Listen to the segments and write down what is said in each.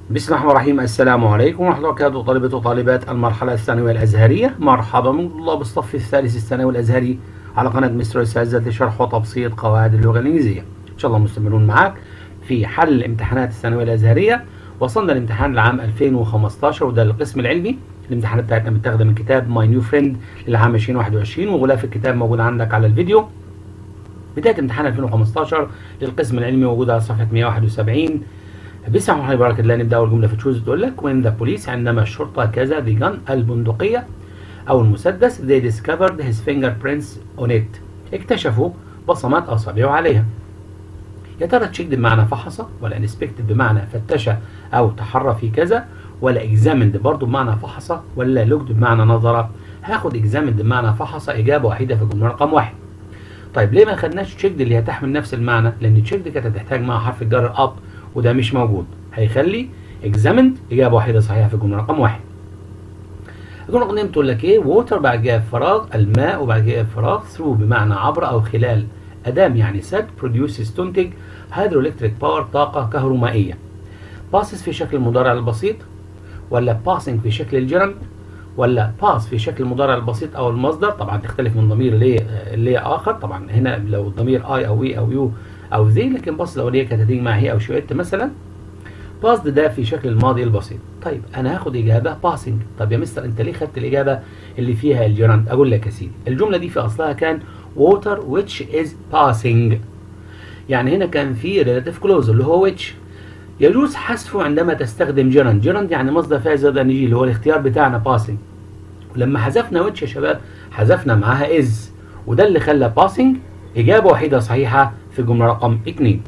بسم الله الرحمن الرحيم السلام عليكم ورحمة الله وبركاته طلبة وطالبات المرحلة الثانوية الأزهرية مرحبا من الله بالصف الثالث الثانوي الأزهري على قناة مستر أساتذة لشرح وتبسيط قواعد اللغة الإنجليزية إن شاء الله مستمرون معاك في حل امتحانات الثانوية الأزهرية وصلنا لامتحان العام 2015 وده القسم العلمي الامتحانات بتاعتنا متاخدة من كتاب ماي نيو فريند للعام 2021 وغلاف الكتاب موجود عندك على الفيديو بداية امتحان 2015 للقسم العلمي موجود على صفحة 171 بسم الله الرحمن الرحيم نبدا اول جمله في تشوز تقول لك وين ذا بوليس عندما الشرطه كذا ذا جن البندقيه او المسدس they discovered his fingerprints on it اكتشفوا بصمات اصابعه عليها يا ترى تشيكد بمعنى فحص ولا انسبكتد بمعنى فتش او تحرى في كذا ولا اكزامند برضه بمعنى فحص ولا لوكد بمعنى نظر هاخد اكزامند بمعنى فحص اجابه وحيده في الجمله رقم واحد طيب ليه ما خدناش تشيكد اللي هتحمل نفس المعنى لان تشيكد كانت هتحتاج مع حرف الجر اب وده مش موجود هيخلي examined إجابة واحدة صحيحة في الجملة رقم واحد الجملة رقم اتنين بتقول لك إيه water بعد كده فراغ الماء وبعد كده فراغ through بمعنى عبر أو خلال أدام يعني set produces تنتج hydroelectric power طاقة كهرومائية passes في شكل المضارع البسيط ولا passing في شكل الجرم ولا pass في شكل المضارع البسيط او المصدر طبعا تختلف من ضمير ل لاخر طبعا هنا لو الضمير اي او وي او يو او ذي لكن باص لو هي كانت هتيجي مع هي او شويت مثلا باص ده في شكل الماضي البسيط طيب انا هاخد اجابه باسنج طب يا مستر انت ليه خدت الاجابه اللي فيها الجيراند اقول لك يا سيدي الجمله دي في اصلها كان water which is passing يعني هنا كان في relative clause اللي هو which يجوز حذفه عندما تستخدم جيراند جيراند يعني مصدر فاعل زائد ان اللي هو الاختيار بتاعنا passing ولما حذفنا which يا شباب حذفنا معاها is وده اللي خلى passing اجابه وحيده صحيحه في الجمله رقم 2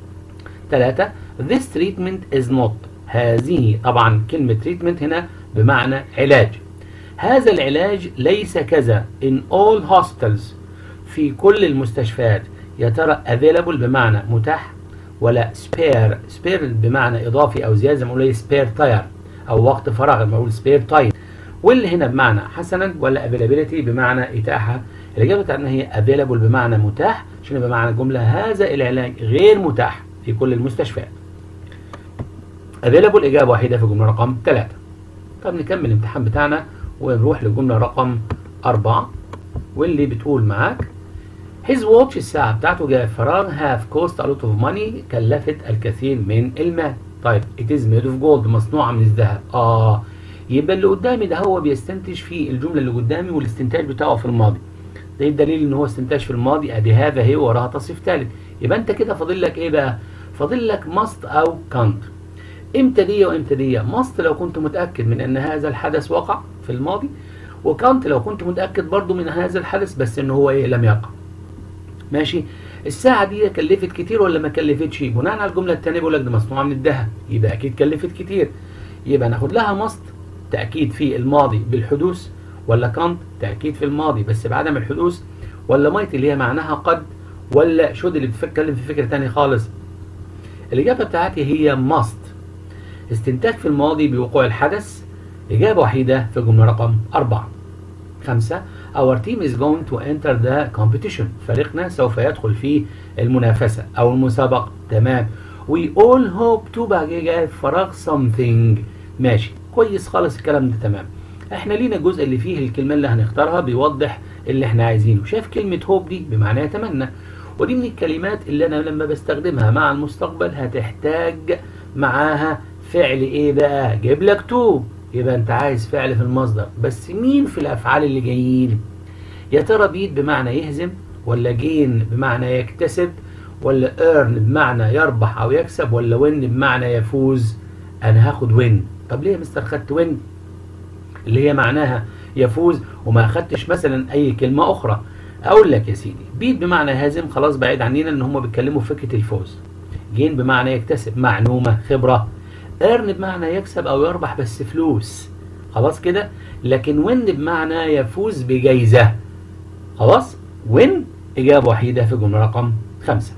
3 This treatment is not هذه طبعا كلمة treatment هنا بمعنى علاج هذا العلاج ليس كذا in all hospitals في كل المستشفيات يا ترى available بمعنى متاح ولا spare spare بمعنى إضافي أو زيادة زي ما بنقول spare tire أو وقت فراغ لما بقول spare time واللي هنا بمعنى حسنا ولا availability بمعنى إتاحة الإجابة بتاعتنا هي available بمعنى متاح عشان بمعنى جملة هذا العلاج غير متاح في كل المستشفيات available إجابة واحدة في الجملة رقم 3 طب نكمل الامتحان بتاعنا ونروح للجملة رقم 4 واللي بتقول معاك His watch الساعة بتاعته جاء فراغ have cost a lot of money كلفت الكثير من المال طيب it is made of gold مصنوعة من الذهب آه يبقى اللي قدامي ده هو بيستنتج في الجملة اللي قدامي والاستنتاج بتاعه في الماضي ده الدليل ان هو استنتاج في الماضي ادي هذا هي وراها تصريف ثالث يبقى انت كده فاضل لك ايه بقى فاضل لك must او can't امتى دي وامتى دي must لو كنت متاكد من ان هذا الحدث وقع في الماضي وكانت لو كنت متاكد برضو من هذا الحدث بس ان هو ايه لم يقع ماشي الساعة دي كلفت كتير ولا ما كلفتش بناء على الجملة الثانية بيقول لك دي مصنوعة من الذهب يبقى أكيد كلفت كتير يبقى ناخد لها مصد تأكيد في الماضي بالحدوث ولا كانت تأكيد في الماضي بس بعدم الحدوث ولا مايت اللي هي معناها قد ولا شود اللي بتتكلم في فكرة تاني خالص الإجابة بتاعتي هي ماست استنتاج في الماضي بوقوع الحدث إجابة وحيدة في الجملة رقم أربعة خمسة Our team is going to enter the competition فريقنا سوف يدخل في المنافسة أو المسابقة تمام We all hope to بقى فراغ something ماشي كويس خالص الكلام ده تمام احنا لينا الجزء اللي فيه الكلمة اللي هنختارها بيوضح اللي احنا عايزينه شايف كلمة hope دي بمعنى يتمنى ودي من الكلمات اللي انا لما بستخدمها مع المستقبل هتحتاج معاها فعل ايه بقى جايب لك تو يبقى انت عايز فعل في المصدر بس مين في الافعال اللي جايين يا ترى بيت بمعنى يهزم ولا جين بمعنى يكتسب ولا ايرن بمعنى يربح او يكسب ولا وين بمعنى يفوز انا هاخد وين طب ليه يا مستر خدت وين اللي هي معناها يفوز وما اخدتش مثلا اي كلمه اخرى اقول لك يا سيدي بيت بمعنى هازم خلاص بعيد عننا ان هم بيتكلموا في فكره الفوز جين بمعنى يكتسب معلومه خبره ايرن بمعنى يكسب او يربح بس فلوس خلاص كده لكن وين بمعنى يفوز بجايزه خلاص وين اجابه وحيده في الجمله رقم خمسة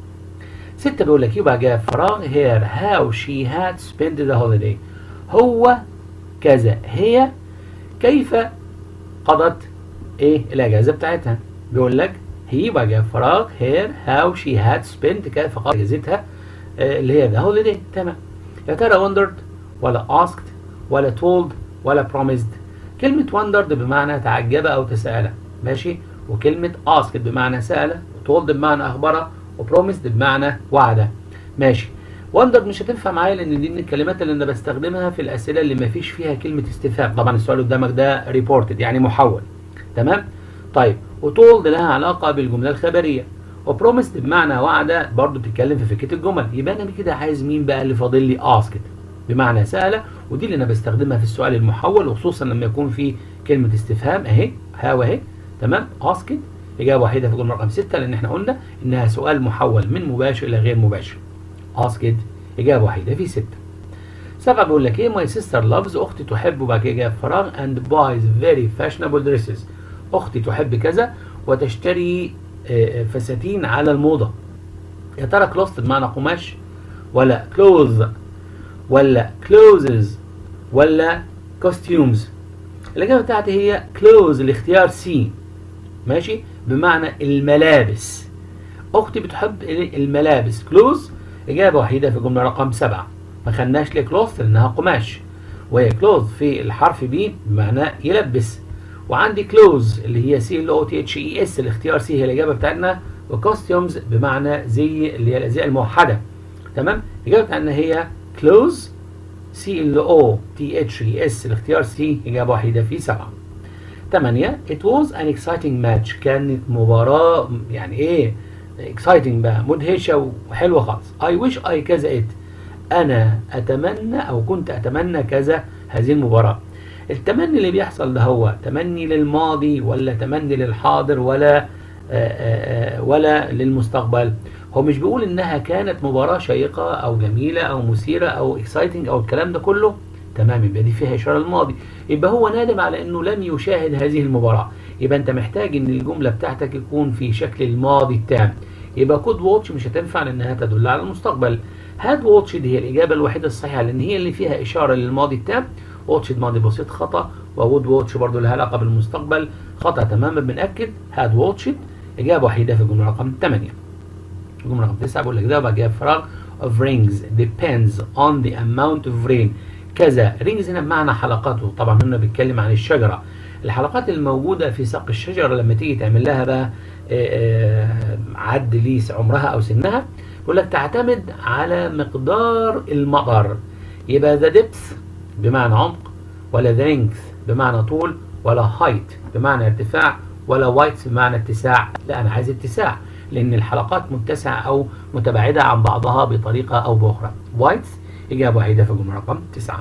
ستة بيقول لك يبقى جاء فراغ هير هاو شي هاد سبيند ذا هوليداي هو كذا هي كيف قضت ايه الاجازه بتاعتها بيقول لك هي بقى جاء فراغ هير هاو شي هاد سبيند كيف قضت اجازتها آه اللي هي ذا هوليداي تمام يا ترى wondered ولا asked ولا told ولا promised كلمة wondered بمعنى تعجب أو تساءل ماشي وكلمة asked بمعنى سأل وtold بمعنى أخبره وpromised بمعنى وعد ماشي wondered مش هتنفع معايا لأن دي من الكلمات اللي أنا بستخدمها في الأسئلة اللي ما فيش فيها كلمة استفهام طبعا السؤال قدامك ده reported يعني محول تمام طيب وتولد لها علاقة بالجملة الخبرية وبروميسد بمعنى وعد برضو بتتكلم في فكرة الجمل يبقى أنا كده عايز مين بقى اللي فاضل لي asked بمعنى سأل ودي اللي أنا بستخدمها في السؤال المحول وخصوصا لما يكون في كلمة استفهام أهي هاو أهي تمام asked إجابة وحيدة في الجملة رقم 6 لأن إحنا قلنا إنها سؤال محول من مباشر إلى غير مباشر asked إجابة وحيدة في 6 سبعة بيقول لك إيه my sister loves أختي تحب وبعد كده جاب فراغ and buys very fashionable dresses أختي تحب كذا وتشتري فساتين على الموضة يا ترى كلوث بمعنى قماش ولا كلوز ولا كلوزز ولا كوستيومز الإجابة بتاعتي هي كلوز الاختيار سي ماشي بمعنى الملابس أختي بتحب الملابس كلوز إجابة وحيدة في الجملة رقم سبعة ما خدناش ليه كلوث لأنها قماش وهي كلوز في الحرف بي بمعنى يلبس وعندي كلوز اللي هي سي ال او تي اتش اي اس الاختيار سي هي الاجابه بتاعتنا وكوستيومز بمعنى زي اللي هي الازياء الموحده تمام الاجابه بتاعتنا هي كلوز سي ال او تي اتش اي اس الاختيار سي اجابه وحيده في سبعه 8 it was an exciting match كانت مباراه يعني ايه exciting بقى مدهشه وحلوه خالص I wish I كذا it انا اتمنى او كنت اتمنى كذا هذه المباراه التمني اللي بيحصل ده هو تمني للماضي ولا تمني للحاضر ولا آآ آآ ولا للمستقبل هو مش بيقول انها كانت مباراة شيقة او جميلة او مثيرة او اكسايتنج او الكلام ده كله تمام يبقى دي فيها اشارة للماضي يبقى هو نادم على انه لم يشاهد هذه المباراة يبقى انت محتاج ان الجملة بتاعتك يكون في شكل الماضي التام يبقى كود واتش مش هتنفع لانها تدل على المستقبل هاد واتش دي هي الاجابة الوحيدة الصحيحة لان هي اللي فيها اشارة للماضي التام واتش ماضي بسيط خطا وود واتش برضه لها علاقه بالمستقبل خطا تماما بنأكد هاد واتش اجابه وحيده في الجمله رقم 8 الجمله رقم 9 بقول لك ده بقى فراغ of rings depends on the amount of rain كذا rings هنا بمعنى حلقاته طبعا هنا بيتكلم عن الشجره الحلقات الموجوده في ساق الشجره لما تيجي تعمل لها بقى عد ليه عمرها او سنها بيقول لك تعتمد على مقدار المطر يبقى ذا depth بمعنى عمق ولا ذينكث بمعنى طول ولا هايت بمعنى ارتفاع ولا وايت بمعنى اتساع لا انا عايز اتساع لان الحلقات متسعه او متباعده عن بعضها بطريقه او باخرى وايت اجابه وحيده في الجمله رقم 9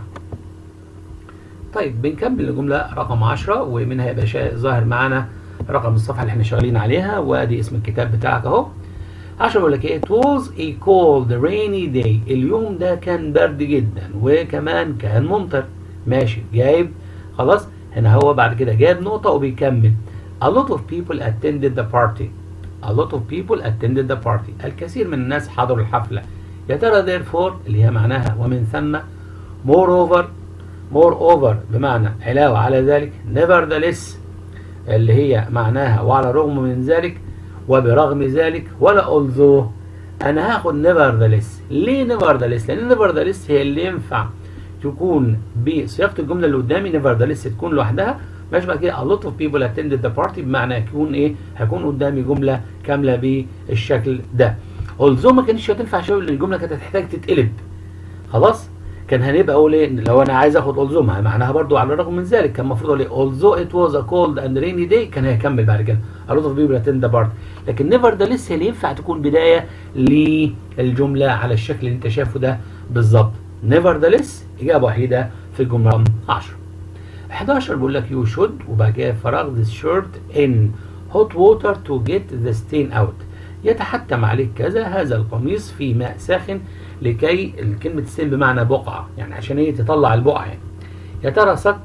طيب بنكمل الجمله رقم 10 ومنها يبقى ظاهر معانا رقم الصفحه اللي احنا شغالين عليها وادي اسم الكتاب بتاعك اهو عشان بقول لك ايه it was a cold rainy day اليوم ده كان برد جدا وكمان كان ممطر ماشي جايب خلاص هنا هو بعد كده جايب نقطة وبيكمل a lot of people attended the party a lot of people attended the party الكثير من الناس حضروا الحفلة يا ترى therefore اللي هي معناها ومن ثم moreover moreover بمعنى علاوة على ذلك nevertheless اللي هي معناها وعلى الرغم من ذلك وبرغم ذلك ولا although انا هاخد nevertheless ليه nevertheless لان nevertheless هي اللي ينفع تكون بصياغه الجمله اللي قدامي nevertheless تكون لوحدها ماشي بعد كده a lot of people attended the party بمعنى يكون ايه هيكون قدامي جمله كامله بالشكل ده although ما كانتش هتنفع شويه لان الجمله كانت هتحتاج تتقلب خلاص كان هنبقى اقول ايه لو انا عايز اخد although معناها برضو على الرغم من ذلك كان المفروض اقول ايه although it was a cold and rainy day كان هيكمل بعد كده a lot of people attended the party لكن nevertheless هي اللي ينفع تكون بدايه للجمله على الشكل اللي انت شايفه ده بالظبط nevertheless اجابه وحيده في الجمله رقم 10 11 بيقول لك you should وبعد كده فراغ this shirt in hot water to get the stain out يتحتم عليك كذا هذا القميص في ماء ساخن لكي كلمة ستين بمعنى بقعة يعني عشان هي تطلع البقعة يعني يا ترى صك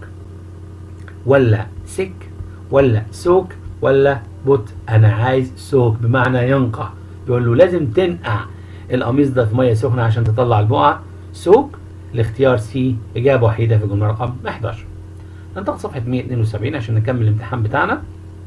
ولا سك ولا سوك ولا بوت أنا عايز سوك بمعنى ينقع يقول له لازم تنقع القميص ده في مية سخنة عشان تطلع البقعة سوك الاختيار سي إجابة وحيدة في الجملة رقم 11 ننتقل صفحة 172 عشان نكمل الامتحان بتاعنا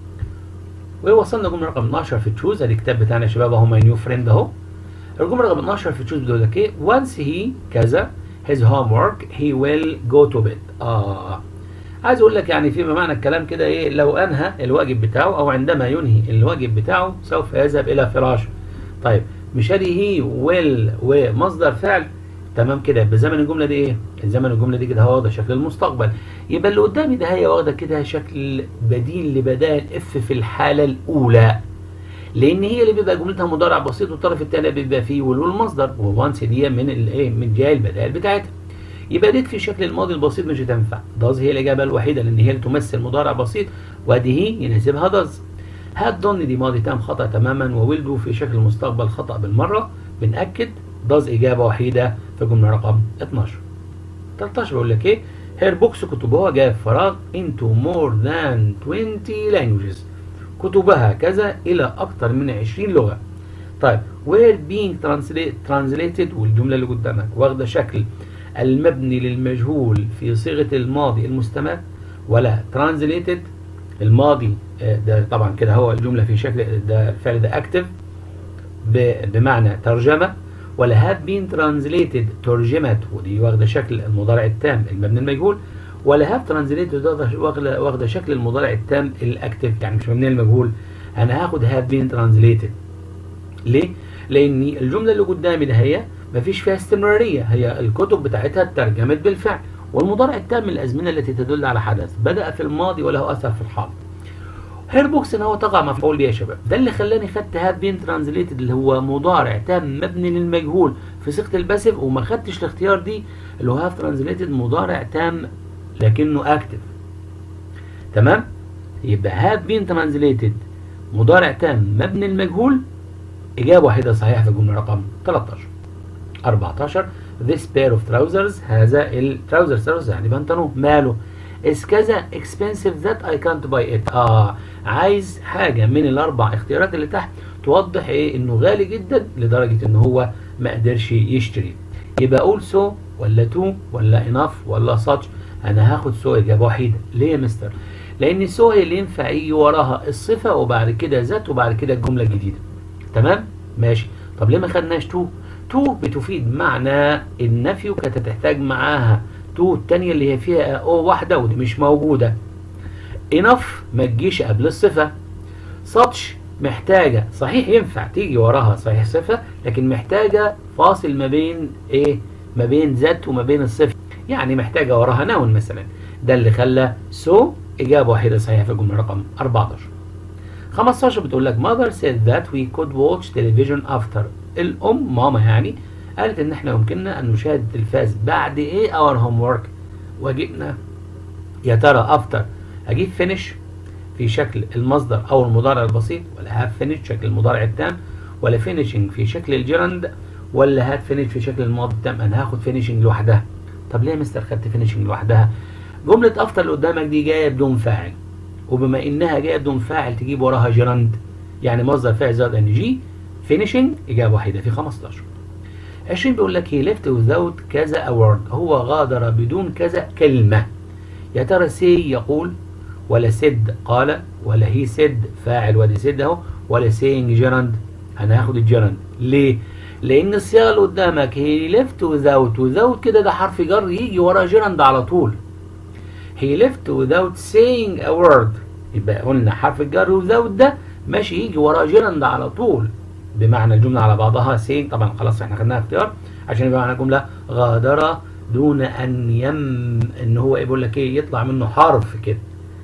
ووصلنا جملة رقم 12 في تشوز ادي الكتاب بتاعنا يا شباب اهو ماي نيو فريند اهو الجملة رقم 12 في تشوز بتقول لك ايه once he كذا his homework he will go to bed اه عايز اقول لك يعني فيما معنى الكلام كده ايه لو انهى الواجب بتاعه او عندما ينهي الواجب بتاعه سوف يذهب الى فراشه طيب مش ادي هي ويل ومصدر فعل تمام كده بزمن الجمله دي ايه الزمن الجمله دي كده هو واخده شكل المستقبل يبقى اللي قدامي ده هي واخده كده شكل بديل لبدال اف في الحاله الاولى لان هي اللي بيبقى جملتها مضارع بسيط والطرف الثاني بيبقى فيه ويل والمصدر وانس دي من الايه من جاي البدائل بتاعتها يبقى ديت في شكل الماضي البسيط مش هتنفع داز هي الاجابه الوحيده لان هي اللي تمثل مضارع بسيط وادي هي يناسبها داز هات ضن دي ماضي تام خطا تماما وولدو في شكل المستقبل خطا بالمره بنأكد داز اجابه وحيده في جمله رقم 12 13 بيقول لك ايه هير بوكس كتبها جاء فراغ into more than 20 languages كتبها كذا الى اكثر من 20 لغه طيب were being translate, translated والجمله اللي قدامك واخده شكل المبني للمجهول في صيغه الماضي المستمر ولا translated الماضي ده طبعا كده هو الجمله في شكل ده الفعل ده اكتف بمعنى ترجمه ولا have been translated ترجمت ودي واخده شكل المضارع التام المبني المجهول ولا have translated واخده واخده شكل المضارع التام الاكتف يعني مش مبني المجهول انا هاخد have been translated ليه؟ لان الجمله اللي قدامي ده هي مفيش فيها استمراريه هي الكتب بتاعتها اترجمت بالفعل والمضارع التام من الازمنه التي تدل على حدث بدا في الماضي وله اثر في الحاضر هيربوكس ان هو تقع مفعول به يا شباب ده اللي خلاني خدت هاب بين ترانزليتد اللي هو مضارع تام مبني للمجهول في صيغه الباسيف وما خدتش الاختيار دي اللي هو هاف ترانزليتد مضارع تام لكنه اكتف تمام يبقى هاب بين ترانزليتد مضارع تام مبني المجهول اجابه واحده صحيحه في الجمله رقم 13 14 this pair of trousers هذا التراوزر تراوزر يعني بنطلون ماله is كذا expensive that I can't buy it اه عايز حاجة من الاربع اختيارات اللي تحت توضح ايه انه غالي جدا لدرجة ان هو ما قدرش يشتري يبقى اقول so ولا to ولا enough ولا such انا هاخد so اجابة وحيدة ليه يا مستر لان so هي اللي ينفع يجي وراها الصفة وبعد كده ذات وبعد كده الجملة الجديدة تمام ماشي طب ليه ما خدناش to تو بتفيد معنى النفي وكانت تحتاج معاها تو التانية اللي هي فيها او واحدة ودي مش موجودة enough ما تجيش قبل الصفة such محتاجة صحيح ينفع تيجي وراها صحيح صفة لكن محتاجة فاصل ما بين ايه ما بين ذات وما بين الصفة يعني محتاجة وراها نون مثلا ده اللي خلى so إجابة واحدة صحيحة في الجملة رقم 14 15 بتقول لك mother said that we could watch television after الام ماما يعني قالت ان احنا يمكننا ان نشاهد التلفاز بعد ايه اور هوم ورك واجبنا يا ترى افتر اجيب فينش في شكل المصدر او المضارع البسيط ولا هاف فينش شكل المضارع التام ولا فينيشنج في شكل الجيرند ولا هات فينش في شكل الماضي التام انا هاخد فينيشنج لوحدها طب ليه يا مستر خدت فينيشنج لوحدها جمله افتر اللي قدامك دي جايه بدون فاعل وبما انها جايه بدون فاعل تجيب وراها جيرند يعني مصدر فاعل زائد ان جي فينيشنج اجابه واحده في 15 20 بيقول لك هي ليفت without كذا اوورد هو غادر بدون كذا كلمه يا ترى سي يقول ولا سد قال ولا هي سد فاعل وادي سد اهو ولا سينج جيرند انا هاخد الجيرند ليه لان الصيغه اللي قدامك هي ليفت without without كده ده حرف جر يجي ورا جيرند على طول هي left without saying a word يبقى قلنا حرف الجر without ده ماشي يجي ورا جيرند على طول بمعنى الجملة على بعضها saying طبعا خلاص احنا خدناها اختيار عشان يبقى معنى الجملة غادر دون ان يم ان هو ايه بيقول لك ايه يطلع منه حرف كده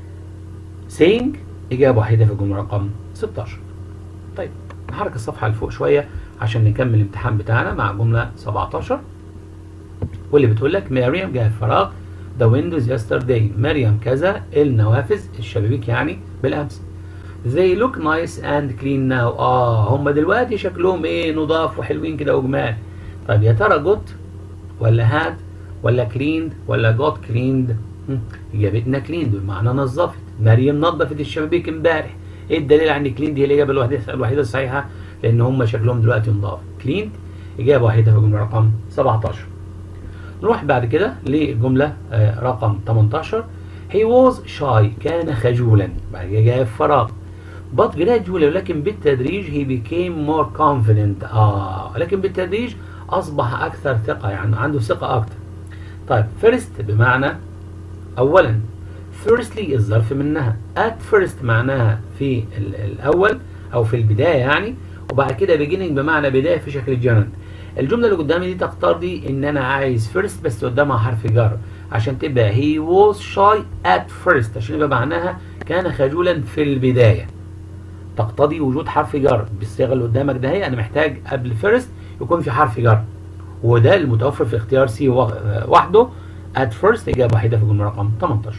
saying اجابة وحيدة في الجملة رقم 16 طيب نحرك الصفحة لفوق شوية عشان نكمل الامتحان بتاعنا مع جملة 17 واللي بتقول لك مريم جاء فراغ the windows yesterday مريم كذا النوافذ الشبابيك يعني بالامس they look nice and clean now اه هم دلوقتي شكلهم ايه نضاف وحلوين كده وجمال طيب يا ترى got ولا had ولا cleaned ولا got cleaned اجابتنا cleaned بمعنى نظفت مريم نظفت الشبابيك امبارح ايه الدليل عن cleaned هي الاجابه الوحيده الوحيده الصحيحه لان هم شكلهم دلوقتي نضاف cleaned اجابه وحيده في الجمله رقم 17 نروح بعد كده للجمله آه رقم 18 he was shy كان خجولا بعد كده جاء فراغ but gradually ولكن بالتدريج he became more confident اه لكن بالتدريج اصبح اكثر ثقه يعني عنده ثقه اكثر طيب first بمعنى اولا firstly الظرف منها at first معناها في ال- الاول او في البدايه يعني وبعد كده beginning بمعنى بدايه في شكل الجرند الجمله اللي قدامي دي تقتضي ان انا عايز first بس قدامها حرف جر عشان تبقى he was shy at first عشان يبقى معناها كان خجولا في البدايه تقتضي وجود حرف جر بالصيغه اللي قدامك ده هي انا محتاج قبل first يكون في حرف جر وده المتوفر في اختيار سي وحده at first اجابه وحيده في الجمله رقم 18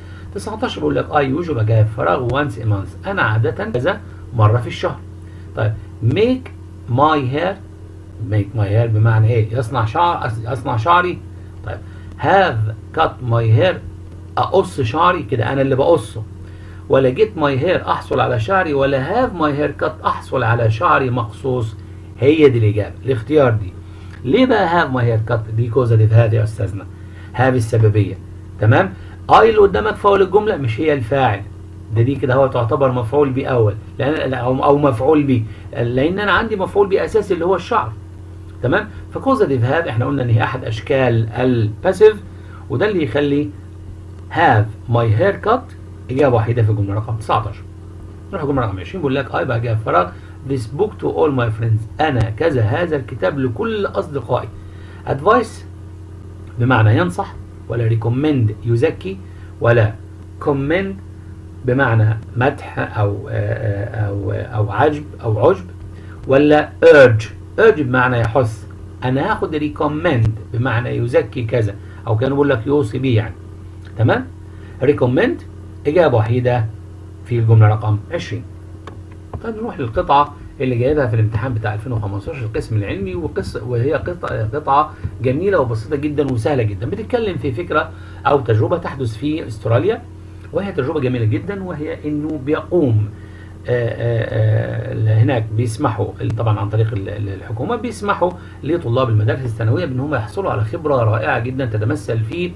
19 بيقول لك اي يوجب جاء فراغ وانس مانث انا عاده كذا مره في الشهر طيب make my hair make my hair بمعنى ايه يصنع شعر يصنع شعري طيب have cut my hair اقص شعري كده انا اللي بقصه ولا get my hair احصل على شعري ولا have my hair cut احصل على شعري مخصوص هي دي الاجابه الاختيار دي ليه بقى have my hair cut دي كوزاتيف هذه يا استاذنا have السببيه تمام اي اللي قدامك في اول الجمله مش هي الفاعل ده دي كده هو تعتبر مفعول به اول لان او او مفعول به لان انا عندي مفعول به اساسي اللي هو الشعر تمام فكوزاتيف هاف احنا قلنا ان هي احد اشكال الباسيف وده اللي يخلي هاف ماي هير كات اجابه وحيده في الجمله رقم 19 نروح الجمله رقم 20 بيقول لك اي بقى جاء فراغ this book to all my friends انا كذا هذا الكتاب لكل اصدقائي advice بمعنى ينصح ولا recommend يزكي ولا commend بمعنى مدح او او او عجب او عجب ولا urge urge بمعنى يحث انا هاخد recommend بمعنى يزكي كذا او كانوا بيقول لك يوصي بيه يعني تمام recommend اجابه وحيده في الجمله رقم 20 طيب نروح للقطعه اللي جايبها في الامتحان بتاع 2015 القسم العلمي وقص وهي قطعه قطعه جميله وبسيطه جدا وسهله جدا بتتكلم في فكره او تجربه تحدث في استراليا وهي تجربه جميله جدا وهي انه بيقوم آآ آآ هناك بيسمحوا طبعا عن طريق الحكومه بيسمحوا لطلاب المدارس الثانويه بان هم يحصلوا على خبره رائعه جدا تتمثل في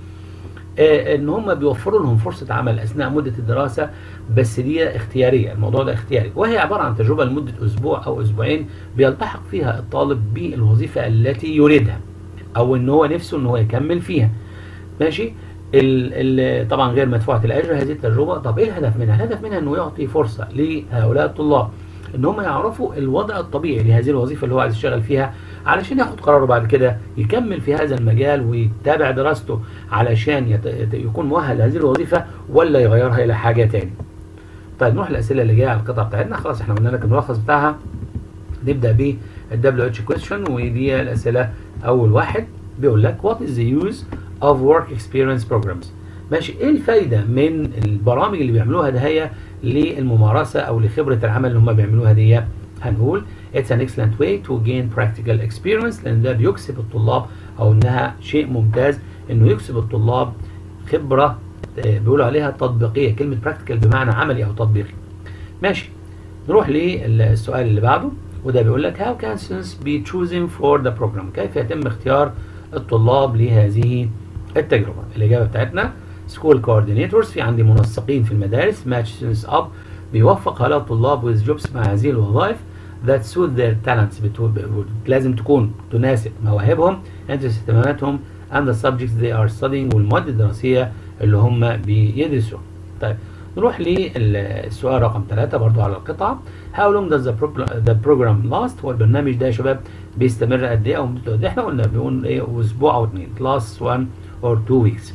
ان هم بيوفروا لهم فرصه عمل اثناء مده الدراسه بس دي اختياريه الموضوع ده اختياري وهي عباره عن تجربه لمده اسبوع او اسبوعين بيلتحق فيها الطالب بالوظيفه التي يريدها او ان هو نفسه ان هو يكمل فيها ماشي ال ال طبعا غير مدفوعه الاجر هذه التجربه طب ايه الهدف منها الهدف منها انه يعطي فرصه لهؤلاء الطلاب ان هم يعرفوا الوضع الطبيعي لهذه الوظيفه اللي هو عايز يشتغل فيها علشان ياخد قراره بعد كده يكمل في هذا المجال ويتابع دراسته علشان يت... يكون مؤهل لهذه الوظيفه ولا يغيرها الى حاجه تاني. طيب نروح الاسئله اللي جايه على القطعه بتاعتنا خلاص احنا قلنا لك الملخص بتاعها نبدا ب الدبليو اتش كويستشن ودي الاسئله اول واحد بيقول لك وات از ذا يوز اوف ورك اكسبيرينس بروجرامز ماشي ايه الفايده من البرامج اللي بيعملوها ده هي للممارسه او لخبره العمل اللي هم بيعملوها دي هنقول it's an excellent way to gain practical experience لان ده بيكسب الطلاب او انها شيء ممتاز انه يكسب الطلاب خبره بيقولوا عليها تطبيقيه كلمه practical بمعنى عملي او تطبيقي ماشي نروح للسؤال اللي بعده وده بيقول لك how can students be choosing for the program كيف يتم اختيار الطلاب لهذه التجربه الاجابه بتاعتنا school coordinators في عندي منسقين في المدارس match students up بيوفق هؤلاء الطلاب with jobs مع هذه الوظائف that suit their talents بتو... لازم تكون تناسب مواهبهم interests اهتماماتهم and the subjects they are studying والمواد الدراسية اللي هم بيدرسوها. طيب نروح للسؤال رقم ثلاثة برضو على القطعة how long does the, program, the program last والبرنامج ده يا شباب بيستمر قد ايه او مدته قد ايه احنا قلنا بيقول ايه اسبوع او اثنين lasts one or two weeks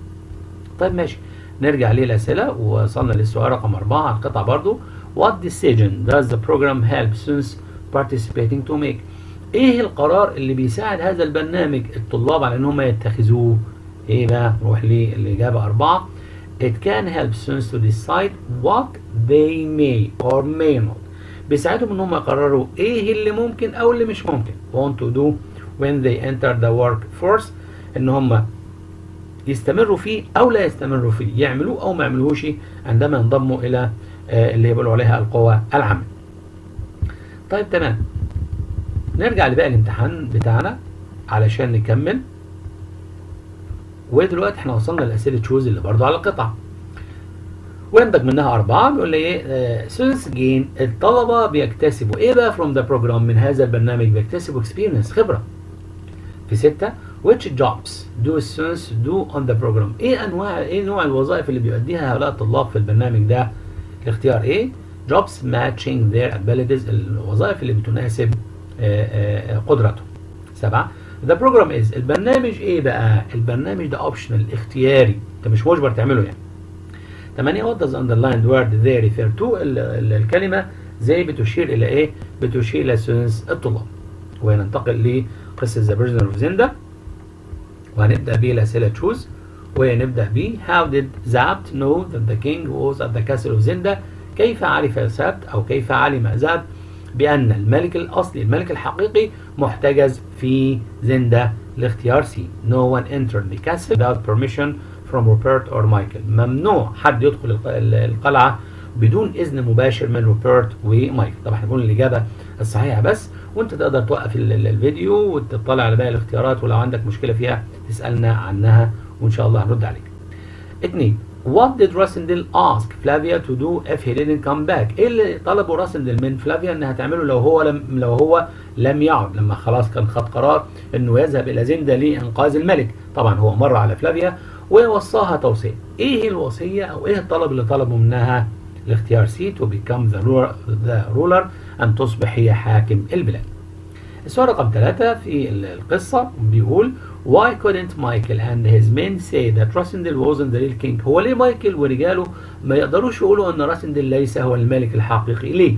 طيب ماشي نرجع للأسئلة ووصلنا للسؤال رقم أربعة على القطعة برضو What decision does the program help students participating to make ايه القرار اللي بيساعد هذا البرنامج الطلاب على ان هم يتخذوه ايه بقى نروح للإجابة أربعة It can help students to decide what they may or may not بيساعدهم ان هم يقرروا ايه اللي ممكن او اللي مش ممكن want to do when they enter the workforce ان هم يستمروا فيه او لا يستمروا فيه يعملوه او ما يعملوهوش عندما ينضموا الى اللي بيقولوا عليها القوى العامة طيب تمام نرجع لباقي الامتحان بتاعنا علشان نكمل ودلوقتي احنا وصلنا لاسئله تشوز اللي برضه على القطعه وينتج منها أربعة بيقول لي إيه students gain الطلبة بيكتسبوا إيه بقى from the program من هذا البرنامج بيكتسبوا experience خبرة في ستة which jobs do students do on the program ايه انواع ايه نوع الوظائف اللي بيؤديها هؤلاء الطلاب في البرنامج ده الاختيار ايه jobs matching their abilities الوظائف اللي بتناسب آه، آه، قدراتهم سبعة the program is البرنامج ايه بقى البرنامج ده optional اختياري انت مش مجبر تعمله يعني 8 what does underlined word they refer to ال- ال- الكلمة زي بتشير إلى إيه؟ بتشير إلى students الطلاب وننتقل لقصة The Prisoner of Zinda وهنبدأ بالأسئلة choose ونبدأ ب How did Zapt know that the king was at the castle of Zinda كيف عرف زابت أو كيف علم زابت بأن الملك الأصلي الملك الحقيقي محتجز في زندا الاختيار سي No one entered the castle without permission from Rupert or Michael ممنوع حد يدخل الق- ال- القلعة بدون إذن مباشر من روبرت ومايكل طبعا هنقول الإجابة الصحيحة بس وانت تقدر توقف ال- ال- الفيديو وتطلع على باقي الاختيارات ولو عندك مشكلة فيها تسألنا عنها وإن شاء الله هنرد عليك اتنين What did Rassendil ask Flavia to do if he didn't come back؟ ايه اللي طلبه راسندل من فلافيا انها تعمله لو هو لم لو هو لم يعد لما خلاص كان خد قرار انه يذهب الى زندا لانقاذ الملك، طبعا هو مر على فلافيا ووصاها توصيه، ايه الوصيه او ايه الطلب اللي طلبه منها؟ الاختيار سي to become the ruler, the ruler ان تصبح هي حاكم البلاد. السؤال رقم ثلاثة في ال- القصة بيقول Why couldn't Michael and his men say that Rassendil wasn't the real king؟ هو ليه مايكل ورجاله ما يقدروش يقولوا ان راسندل ليس هو الملك الحقيقي؟ ليه؟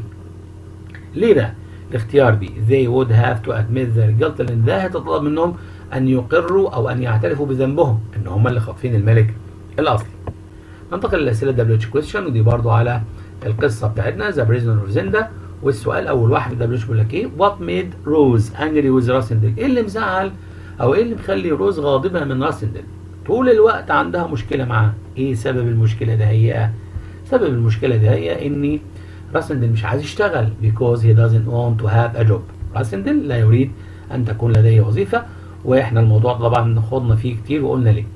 ليه بقى؟ الاختيار بي they would have to admit their guilt لان ده هيتطلب منهم ان يقروا او ان يعترفوا بذنبهم ان هم اللي خاطفين الملك الاصلي. ننتقل للاسئله دبليو كويستشن ودي برضو على القصه بتاعتنا ذا بريزنر اوف زندا والسؤال اول واحد في دبليو بيقول لك ايه وات ميد روز انجري ويز راسندل ايه اللي مزعل او ايه اللي مخلي روز غاضبه من راسندل طول الوقت عندها مشكله معاه ايه سبب المشكله ده هي سبب المشكله ده هي ان راسندل مش عايز يشتغل because he doesn't want to have a job راسندل لا يريد ان تكون لديه وظيفه واحنا الموضوع طبعا خضنا فيه كتير وقلنا ليه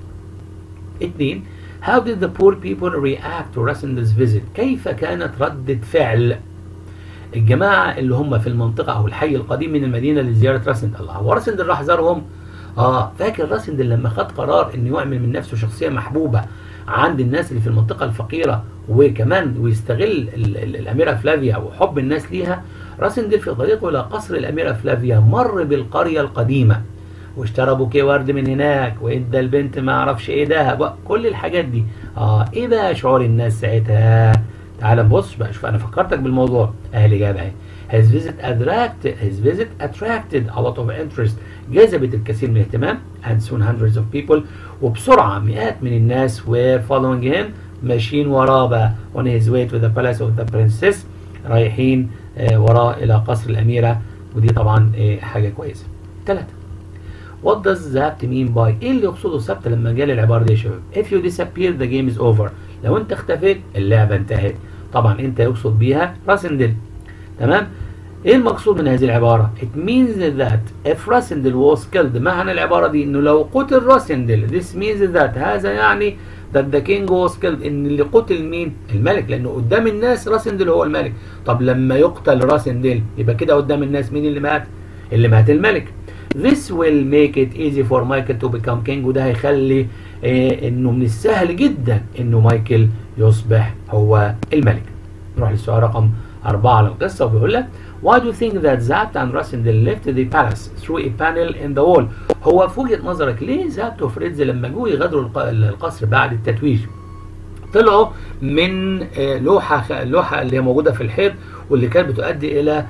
اتنين How did the poor people react to Rassendel's visit؟ كيف كانت ردة فعل الجماعة اللي هم في المنطقة أو الحي القديم من المدينة لزيارة راسندل الله هو راسندل راح زارهم اه فاكر راسندل لما خد قرار انه يعمل من نفسه شخصية محبوبة عند الناس اللي في المنطقة الفقيرة وكمان ويستغل ال ال الأميرة فلافيا وحب الناس ليها راسندل في طريقه إلى قصر الأميرة فلافيا مر بالقرية القديمة واشترى بوكيه ورد من هناك وادى البنت ما اعرفش ايه دهب كل الحاجات دي اه ايه بقى شعور الناس ساعتها تعال نبص بقى شوف انا فكرتك بالموضوع اهي الاجابه اهي his visit attracted his visit attracted a lot of interest جذبت الكثير من الاهتمام and soon hundreds of people وبسرعه مئات من الناس were following him ماشيين وراه بقى on his way to the palace of the princess رايحين آه وراه الى قصر الاميره ودي طبعا آه حاجه كويسه ثلاثه What does that mean by ايه اللي يقصده السبت لما جال العباره دي يا شباب if you disappear the game is over لو انت اختفيت اللعبه انتهت طبعا انت يقصد بيها راسندل تمام ايه المقصود من هذه العباره it means that if راسندل was killed معنى العباره دي انه لو قتل راسندل this means that هذا يعني that the king was killed ان اللي قتل مين الملك لانه قدام الناس راسندل هو الملك طب لما يقتل راسندل يبقى كده قدام الناس مين اللي مات اللي مات الملك This will make it easy for Michael to become king وده هيخلي إيه انه من السهل جدا انه مايكل يصبح هو الملك. نروح للسؤال رقم أربعة على القصة وبيقول لك Why do you think that Zapt and Rassendil left the palace through a panel in the wall؟ هو في وجهة نظرك ليه زابت وفريدز لما جو يغادروا القصر بعد التتويج طلعوا من لوحة اللوحة اللي هي موجودة في الحيط واللي كانت بتؤدي إلى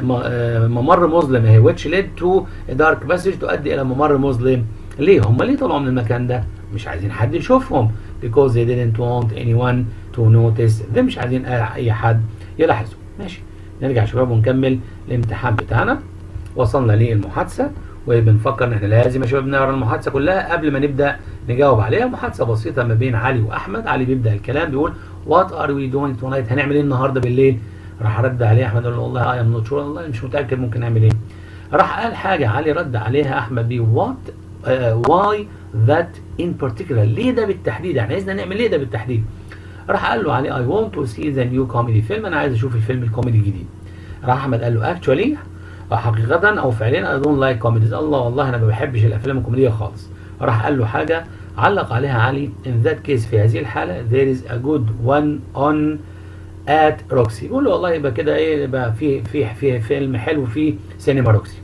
ممر مظلم هي which led to a dark passage تؤدي إلى ممر مظلم ليه هم ليه طلعوا من المكان ده مش عايزين حد يشوفهم because they didn't want anyone to notice ده مش عايزين أي حد يلاحظهم ماشي نرجع يا شباب ونكمل الامتحان بتاعنا وصلنا للمحادثة وبنفكر ان احنا لازم يا شباب نقرا المحادثه كلها قبل ما نبدا نجاوب عليها محادثه بسيطه ما بين علي واحمد علي بيبدا الكلام بيقول وات ار وي دوينج تونايت هنعمل ايه النهارده بالليل راح رد عليه احمد قال له والله اي ام نوت شور والله مش متاكد ممكن نعمل ايه راح قال حاجه علي رد عليها احمد بيه وات واي ذات ان بارتيكولار ليه ده بالتحديد يعني عايزنا نعمل ايه ده بالتحديد راح قال له علي اي ونت تو سي ذا نيو كوميدي فيلم انا عايز اشوف الفيلم الكوميدي الجديد راح احمد قال له اكشولي حقيقة أو فعليا I don't like comedies الله والله أنا ما بحبش الأفلام الكوميدية خالص راح قال له حاجة علق عليها علي in that case في هذه الحالة there is a good one on at روكسي يقول له والله يبقى كده ايه يبقى في في في فيلم حلو في سينما روكسي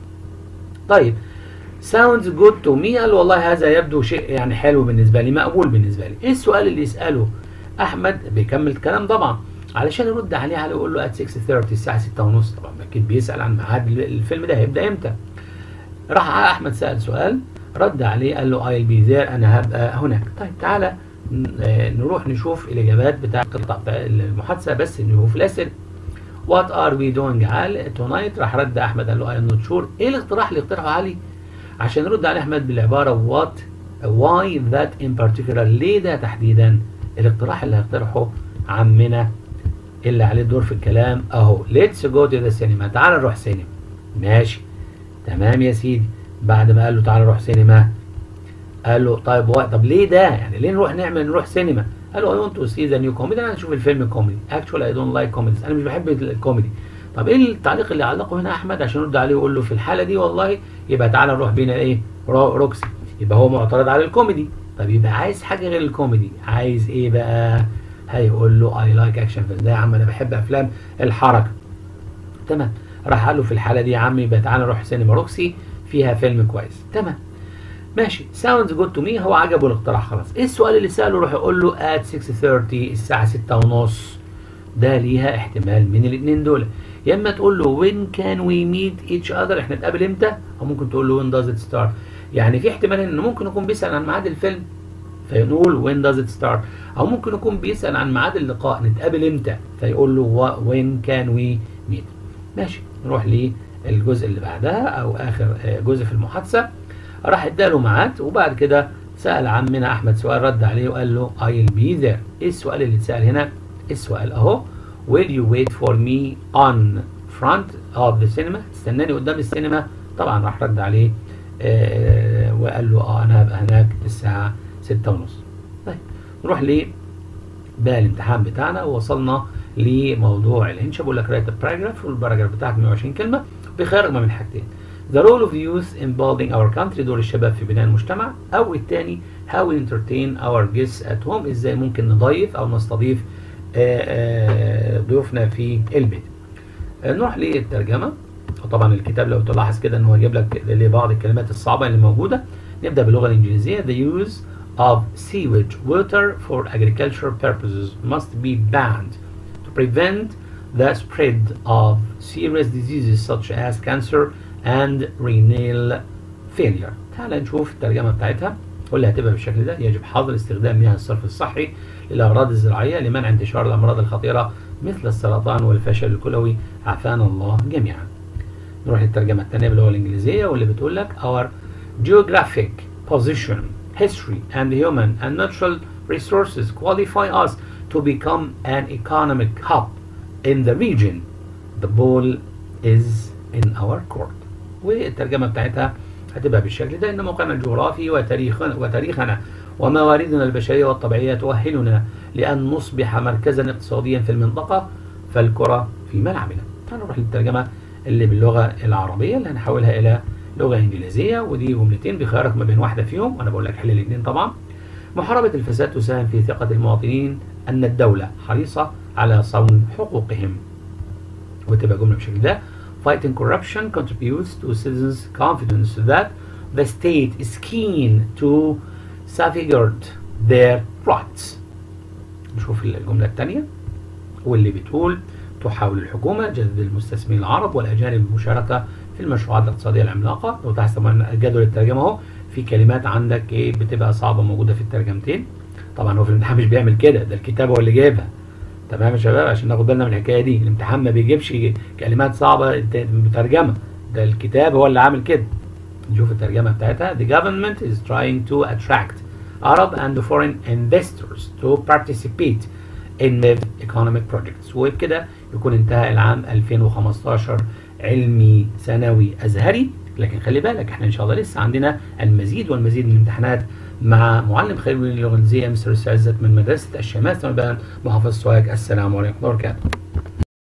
طيب sounds good to me قال والله هذا يبدو شيء يعني حلو بالنسبة لي مقبول بالنسبة لي ايه السؤال اللي يسأله احمد بيكمل الكلام طبعا علشان يرد عليه على يقول له at 6:30 الساعة 6 ونص طبعا اكيد بيسأل عن ميعاد الفيلم ده هيبدأ امتى راح احمد سأل سؤال رد عليه قال له I'll be there انا هبقى هناك طيب تعالى نروح نشوف الاجابات بتاع القطع المحادثة بس نشوف الاسئلة What are we doing علي tonight راح رد احمد قال له I'm not sure ايه الاقتراح اللي اقترحه علي عشان يرد عليه احمد بالعبارة what why that in particular ليه ده تحديدا الاقتراح اللي هيقترحه عمنا اللي عليه الدور في الكلام اهو let's go to the cinema تعال نروح سينما ماشي تمام يا سيدي بعد ما قال له تعال نروح سينما قال له طيب و... طب ليه ده يعني ليه نروح نعمل نروح سينما قال له I want to see the new comedy انا اشوف الفيلم الكوميدي actually I don't like comedies انا مش بحب الكوميدي طب ايه التعليق اللي علقه هنا احمد عشان يرد عليه ويقول له في الحاله دي والله يبقى تعالى نروح بينا ايه روكسي يبقى هو معترض على الكوميدي طب يبقى عايز حاجه غير الكوميدي عايز ايه بقى هيقول له اي لايك اكشن فيلم ده يا عم انا بحب افلام الحركه تمام راح قال له في الحاله دي يا عم يبقى تعالى نروح سينما روكسي فيها فيلم كويس تمام ماشي ساوندز جود تو مي هو عجبه الاقتراح خلاص ايه السؤال اللي ساله روح يقول له ات 6:30 الساعه 6 ونص ده ليها احتمال من الاثنين دول يا اما تقول له وين كان وي ميت ايتش اذر احنا نتقابل امتى او ممكن تقول له وين داز ات ستارت يعني في احتمال انه ممكن يكون بيسال عن ميعاد الفيلم فيقول وين داز ات ستارت او ممكن يكون بيسال عن ميعاد اللقاء نتقابل امتى فيقول له وين كان وي ميت ماشي نروح للجزء اللي بعدها او اخر جزء في المحادثه راح اداله ميعاد وبعد كده سال عمنا احمد سؤال رد عليه وقال له I'll be there ايه السؤال اللي اتسال هنا السؤال اهو will you wait for me on front of the cinema استناني قدام السينما طبعا راح رد عليه آه وقال له اه انا هبقى هناك الساعه 6 ونص طيب نروح ل بقى الامتحان بتاعنا ووصلنا لموضوع الهنش بقول لك رايت الباراجراف والباراجراف بتاعك 120 كلمه بخير ما من حاجتين The role of youth in building our country دور الشباب في بناء المجتمع أو الثاني how we entertain our guests at home إزاي ممكن نضيف أو نستضيف آآ آآ ضيوفنا في البيت. نروح للترجمة وطبعا الكتاب لو تلاحظ كده إن هو جايب لك لبعض الكلمات الصعبة اللي موجودة نبدأ باللغة الإنجليزية the use of sewage water for agricultural purposes must be banned to prevent the spread of serious diseases such as cancer and renal failure تعال نشوف الترجمة بتاعتها واللي هتبقى بالشكل ده يجب حظر استخدام مياه الصرف الصحي للأغراض الزراعية لمنع انتشار الأمراض الخطيرة مثل السرطان والفشل الكلوي عافانا الله جميعا نروح للترجمة الثانية باللغة الإنجليزية واللي بتقول لك our geographic position history and human and natural resources qualify us to become an economic hub in the region the ball is in our court والترجمة بتاعتها هتبقى بالشكل ده ان موقعنا الجغرافي وتاريخنا وتاريخنا ومواردنا البشريه والطبيعيه تؤهلنا لان نصبح مركزا اقتصاديا في المنطقه فالكره في ملعبنا. هنروح للترجمه اللي باللغه العربيه اللي هنحولها الى لغه انجليزيه ودي جملتين بخيارك ما بين واحده فيهم وانا بقول لك حل الاثنين طبعا. محاربه الفساد تساهم في ثقه المواطنين ان الدوله حريصه على صون حقوقهم. وتبقى جمله بالشكل ده Fighting corruption contributes to citizens' confidence that the state is keen to safeguard their rights. نشوف الجملة الثانية واللي بتقول تحاول الحكومة جذب المستثمرين العرب والأجانب المشاركة في المشروعات الاقتصادية العملاقة لو تحت طبعا جدول الترجمة اهو في كلمات عندك ايه بتبقى صعبة موجوددة في الترجمتين طبعا هو في الامتحان مش بيعمل كده ده الكتاب هو اللي جايبها تمام يا شباب عشان ناخد بالنا من الحكايه دي الامتحان ما بيجيبش كلمات صعبه مترجمه ده الكتاب هو اللي عامل كده نشوف الترجمه بتاعتها the government is trying to attract Arab and foreign investors to participate in economic projects وبكده يكون انتهى العام 2015 علمي ثانوي ازهري لكن خلي بالك احنا ان شاء الله لسه عندنا المزيد والمزيد من الامتحانات مع معلم خير اللغه الانجليزيه مستر عزت من مدرسه الشمال محافظه سوهاج السلام عليكم ورحمه الله وبركاته